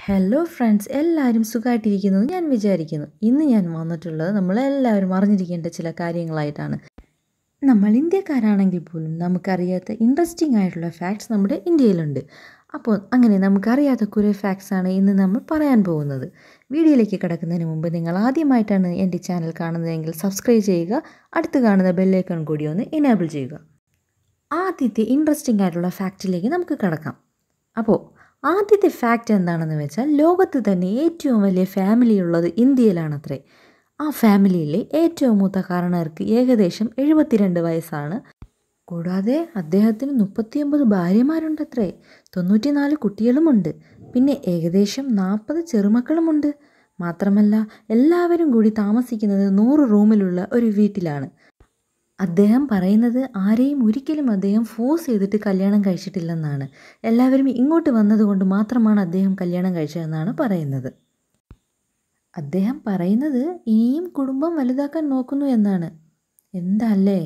hello friends എല്ലാവരും സുഖമായിട്ടിരിക്കുന്നു ഞാൻ വിചാരിക്കുന്നു ഇന്ന് ഞാൻ വന്നിട്ടുള്ളത് നമ്മളെല്ലാവരും അറിഞ്ഞിരിക്കേണ്ട ചില കാര്യങ്ങളായിട്ടാണ് നമ്മൾ ഇന്ത്യക്കാരാണെങ്കിൽ പോലും നമുക്കറിയാത്ത ഇൻട്രസ്റ്റിംഗ് ആയിട്ടുള്ള ഫാക്ട്സ് നമ്മുടെ ഇന്ത്യയിലുണ്ട് അപ്പോൾ അങ്ങനെ നമുക്കറിയാത്ത കുറേ ഫാക്ട്സ് ആണ് ഇന്ന് നമ്മൾ പറയാൻ പോകുന്നത് വീഡിയോയിലേക്ക് കിടക്കുന്നതിന് മുമ്പ് നിങ്ങൾ ആദ്യമായിട്ടാണ് എൻ്റെ ചാനൽ കാണുന്നതെങ്കിൽ സബ്സ്ക്രൈബ് ചെയ്യുക അടുത്ത് കാണുന്ന ബെല്ലൈക്കൺ കൂടി ഒന്ന് എനേബിൾ ചെയ്യുക ആദ്യത്തെ ഇൻട്രസ്റ്റിംഗ് ആയിട്ടുള്ള ഫാക്റ്റിലേക്ക് നമുക്ക് കിടക്കാം അപ്പോൾ ആദ്യത്തെ ഫാക്റ്റ് എന്താണെന്ന് വെച്ചാൽ ലോകത്ത് തന്നെ ഏറ്റവും വലിയ ഫാമിലി ഉള്ളത് ഇന്ത്യയിലാണത്രേ ആ ഫാമിലിയിലെ ഏറ്റവും മൂത്ത കാരണവർക്ക് ഏകദേശം എഴുപത്തിരണ്ട് വയസ്സാണ് കൂടാതെ അദ്ദേഹത്തിന് മുപ്പത്തിയൊമ്പത് ഭാര്യമാരുണ്ടത്രേ തൊണ്ണൂറ്റിനാല് കുട്ടികളുമുണ്ട് പിന്നെ ഏകദേശം നാൽപ്പത് ചെറുമക്കളുമുണ്ട് മാത്രമല്ല എല്ലാവരും കൂടി താമസിക്കുന്നത് നൂറ് റൂമിലുള്ള ഒരു വീട്ടിലാണ് അദ്ദേഹം പറയുന്നത് ആരെയും ഒരിക്കലും അദ്ദേഹം ഫോഴ്സ് ചെയ്തിട്ട് കല്യാണം കഴിച്ചിട്ടില്ലെന്നാണ് എല്ലാവരും ഇങ്ങോട്ട് വന്നതുകൊണ്ട് മാത്രമാണ് അദ്ദേഹം കല്യാണം കഴിച്ചതെന്നാണ് പറയുന്നത് അദ്ദേഹം പറയുന്നത് ഇനിയും കുടുംബം വലുതാക്കാൻ നോക്കുന്നു എന്നാണ് എന്തല്ലേ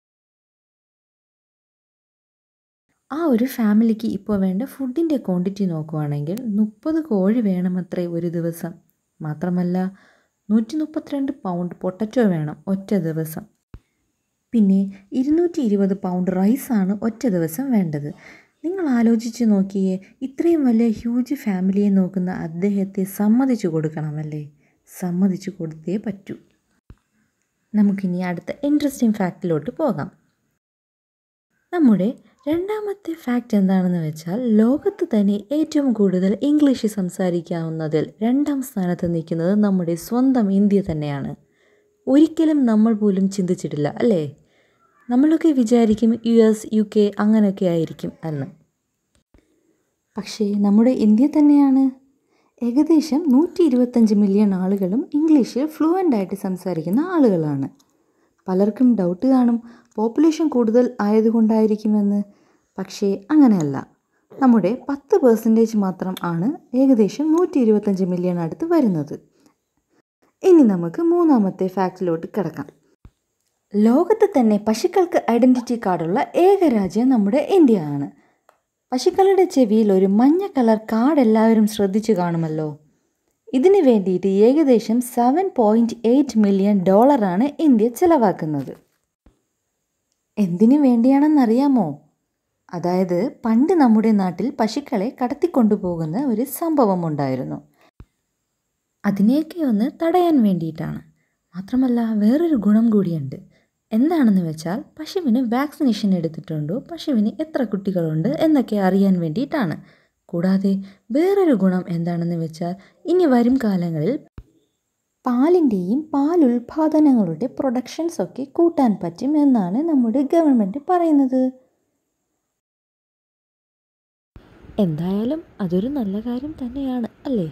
ആ ഒരു ഫാമിലിക്ക് ഇപ്പോൾ വേണ്ട ഫുഡിൻ്റെ ക്വാണ്ടിറ്റി നോക്കുവാണെങ്കിൽ മുപ്പത് കോഴി വേണമത്രേ ഒരു ദിവസം മാത്രമല്ല നൂറ്റി മുപ്പത്തിരണ്ട് പൗണ്ട് പൊട്ടറ്റോ വേണം ഒറ്റ ദിവസം പിന്നെ ഇരുന്നൂറ്റി ഇരുപത് പൗണ്ട് റൈസാണ് ഒറ്റ ദിവസം വേണ്ടത് നിങ്ങൾ ആലോചിച്ച് നോക്കിയേ ഇത്രയും വലിയ ഹ്യൂജ് ഫാമിലിയെ നോക്കുന്ന അദ്ദേഹത്തെ സമ്മതിച്ചു കൊടുക്കണമല്ലേ സമ്മതിച്ചു കൊടുത്തേ പറ്റൂ നമുക്കിനി അടുത്ത ഇൻട്രസ്റ്റിംഗ് ഫാക്റ്റിലോട്ട് പോകാം നമ്മുടെ രണ്ടാമത്തെ ഫാക്റ്റ് എന്താണെന്ന് വെച്ചാൽ ലോകത്ത് തന്നെ ഏറ്റവും കൂടുതൽ ഇംഗ്ലീഷ് സംസാരിക്കാവുന്നതിൽ രണ്ടാം സ്ഥാനത്ത് നിൽക്കുന്നത് നമ്മുടെ സ്വന്തം ഇന്ത്യ തന്നെയാണ് ഒരിക്കലും നമ്മൾ പോലും ചിന്തിച്ചിട്ടില്ല അല്ലേ നമ്മളൊക്കെ വിചാരിക്കും യു എസ് യു കെ അങ്ങനെയൊക്കെ ആയിരിക്കും എന്ന് പക്ഷേ നമ്മുടെ ഇന്ത്യ തന്നെയാണ് ഏകദേശം നൂറ്റി ഇരുപത്തഞ്ച് മില്യൺ ആളുകളും ഇംഗ്ലീഷിൽ ഫ്ലുവൻ്റ് ആയിട്ട് സംസാരിക്കുന്ന ആളുകളാണ് പലർക്കും ഡൗട്ട് കാണും പോപ്പുലേഷൻ കൂടുതൽ ആയതുകൊണ്ടായിരിക്കുമെന്ന് പക്ഷേ അങ്ങനെയല്ല നമ്മുടെ പത്ത് പെർസെൻറ്റേജ് മാത്രം ആണ് ഏകദേശം നൂറ്റി ഇരുപത്തഞ്ച് മില്യൺ അടുത്ത് വരുന്നത് ഇനി നമുക്ക് മൂന്നാമത്തെ ഫാക്റ്റിലോട്ട് കിടക്കാം ലോകത്ത് തന്നെ പശുക്കൾക്ക് ഐഡൻറ്റിറ്റി കാർഡുള്ള ഏക രാജ്യം നമ്മുടെ ഇന്ത്യ ആണ് പശുക്കളുടെ ചെവിയിൽ ഒരു മഞ്ഞ കളർ കാർഡ് എല്ലാവരും ശ്രദ്ധിച്ചു കാണുമല്ലോ ഇതിന് വേണ്ടിയിട്ട് ഏകദേശം സെവൻ പോയിൻറ്റ് എയ്റ്റ് മില്യൺ ഡോളറാണ് ഇന്ത്യ ചിലവാക്കുന്നത് എന്തിനു വേണ്ടിയാണെന്നറിയാമോ അതായത് പണ്ട് നമ്മുടെ നാട്ടിൽ പശുക്കളെ കടത്തിക്കൊണ്ടുപോകുന്ന ഒരു സംഭവം ഉണ്ടായിരുന്നു അതിനെയൊക്കെ ഒന്ന് തടയാൻ വേണ്ടിയിട്ടാണ് മാത്രമല്ല വേറൊരു ഗുണം കൂടിയുണ്ട് എന്താണെന്ന് വെച്ചാൽ പശുവിന് വാക്സിനേഷൻ എടുത്തിട്ടുണ്ടോ പശുവിന് എത്ര കുട്ടികളുണ്ട് എന്നൊക്കെ അറിയാൻ വേണ്ടിയിട്ടാണ് കൂടാതെ വേറൊരു ഗുണം എന്താണെന്ന് വെച്ചാൽ ഇനി വരും കാലങ്ങളിൽ പാലിൻ്റെയും പാലുൽപാദനങ്ങളുടെ പ്രൊഡക്ഷൻസ് ഒക്കെ കൂട്ടാൻ പറ്റും എന്നാണ് നമ്മുടെ ഗവൺമെൻറ് പറയുന്നത് എന്തായാലും അതൊരു നല്ല കാര്യം തന്നെയാണ് അല്ലേ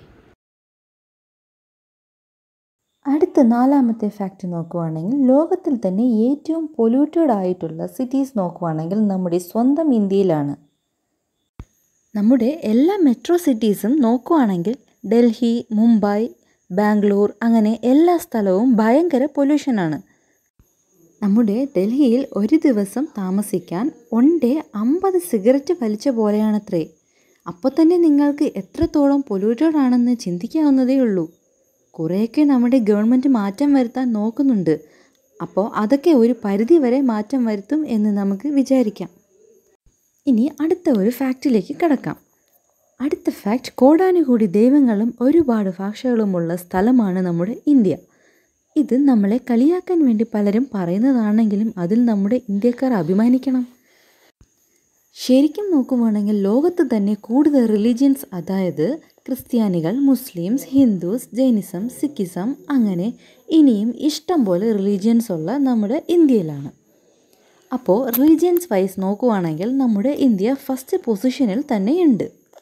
അടുത്ത നാലാമത്തെ ഫാക്റ്റ് നോക്കുവാണെങ്കിൽ ലോകത്തിൽ തന്നെ ഏറ്റവും പൊല്യൂട്ടഡ് ആയിട്ടുള്ള സിറ്റീസ് നോക്കുവാണെങ്കിൽ നമ്മുടെ സ്വന്തം ഇന്ത്യയിലാണ് നമ്മുടെ എല്ലാ മെട്രോ സിറ്റീസും നോക്കുവാണെങ്കിൽ ഡൽഹി മുംബൈ ബാംഗ്ലൂർ അങ്ങനെ എല്ലാ സ്ഥലവും ഭയങ്കര പൊല്യൂഷനാണ് നമ്മുടെ ഡൽഹിയിൽ ഒരു ദിവസം താമസിക്കാൻ വൺ ഡേ അമ്പത് സിഗരറ്റ് വലിച്ച പോലെയാണത്രേ അപ്പോൾ തന്നെ നിങ്ങൾക്ക് എത്രത്തോളം പൊല്യൂട്ടഡ് ആണെന്ന് ചിന്തിക്കാവുന്നതേ ഉള്ളൂ കുറേയൊക്കെ നമ്മുടെ ഗവൺമെൻറ് മാറ്റം വരുത്താൻ നോക്കുന്നുണ്ട് അപ്പോൾ അതൊക്കെ ഒരു പരിധി വരെ മാറ്റം വരുത്തും എന്ന് നമുക്ക് വിചാരിക്കാം ഇനി അടുത്ത ഒരു ഫാക്റ്റിലേക്ക് കിടക്കാം അടുത്ത ഫാക്റ്റ് കോടാനുകൂടി ദൈവങ്ങളും ഒരുപാട് ഭാഷകളുമുള്ള സ്ഥലമാണ് നമ്മുടെ ഇന്ത്യ ഇത് നമ്മളെ കളിയാക്കാൻ വേണ്ടി പലരും പറയുന്നതാണെങ്കിലും അതിൽ നമ്മുടെ ഇന്ത്യക്കാർ അഭിമാനിക്കണം ശരിക്കും നോക്കുവാണെങ്കിൽ ലോകത്ത് തന്നെ കൂടുതൽ റിലീജിയൻസ് അതായത് ക്രിസ്ത്യാനികൾ മുസ്ലിംസ് ഹിന്ദുസ് ജൈനിസം സിഖിസം അങ്ങനെ ഇനിയും ഇഷ്ടം പോലെ റിലീജിയൻസ് ഉള്ള നമ്മുടെ ഇന്ത്യയിലാണ് അപ്പോൾ റിലീജിയൻസ് വൈസ് നോക്കുവാണെങ്കിൽ നമ്മുടെ ഇന്ത്യ ഫസ്റ്റ് പൊസിഷനിൽ തന്നെയുണ്ട്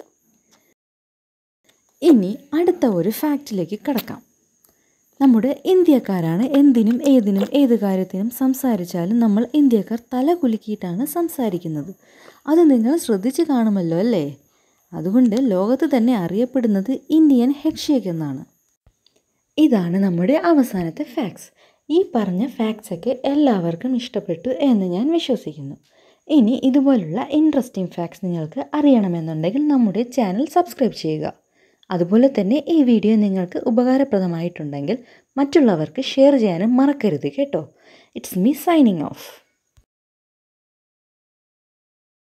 ഇനി അടുത്ത ഒരു ഫാക്റ്റിലേക്ക് കിടക്കാം നമ്മുടെ ഇന്ത്യക്കാരാണ് എന്തിനും ഏതിനും ഏത് കാര്യത്തിനും സംസാരിച്ചാലും നമ്മൾ ഇന്ത്യക്കാർ തല കുലുക്കിയിട്ടാണ് സംസാരിക്കുന്നത് അത് നിങ്ങൾ ശ്രദ്ധിച്ച് കാണുമല്ലോ അല്ലേ അതുകൊണ്ട് ലോകത്ത് തന്നെ അറിയപ്പെടുന്നത് ഇന്ത്യൻ ഹെഡ്ഷേക്ക് എന്നാണ് ഇതാണ് നമ്മുടെ അവസാനത്തെ ഫാക്ട്സ് ഈ പറഞ്ഞ ഫാക്ട്സൊക്കെ എല്ലാവർക്കും ഇഷ്ടപ്പെട്ടു എന്ന് ഞാൻ വിശ്വസിക്കുന്നു ഇനി ഇതുപോലുള്ള ഇൻട്രസ്റ്റിംഗ് ഫാക്ട്സ് നിങ്ങൾക്ക് അറിയണമെന്നുണ്ടെങ്കിൽ നമ്മുടെ ചാനൽ സബ്സ്ക്രൈബ് ചെയ്യുക അതുപോലെ തന്നെ ഈ വീഡിയോ നിങ്ങൾക്ക് ഉപകാരപ്രദമായിട്ടുണ്ടെങ്കിൽ മറ്റുള്ളവർക്ക് ഷെയർ ചെയ്യാനും മറക്കരുത് കേട്ടോ ഇറ്റ്സ് മീ സൈനിങ് ഓഫ്